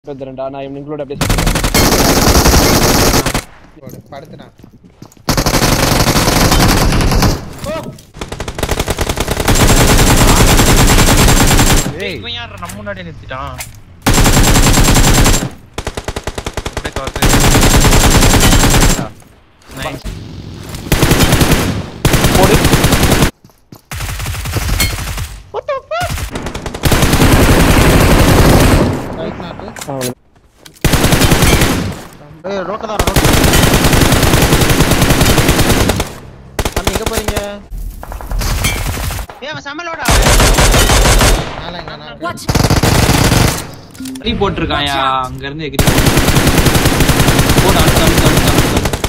பெத்துறேன்டா நான் இவனுங்களோட அப்படியே சுத்துறேன். போடு, படுத்துனான் ஏய் இவன் யார் நம்ம முன்னாடி நிறுத்திட்டான் அப்படியே cover பண்ணி. Nice. போடு ரைட் நாட்டு அவ்வளவு. ஏய் ரோட்ல தான் ரோட்ல தம்பி எங்க போறீங்க ஏய், அவன் செம்மலோட மேல எங்க நாட்டு Watch! அடி போட்டிருக்காயா அங்க இருந்து எகிரி போடு அழுத்து அழுத்து அழுத்து அழுத்து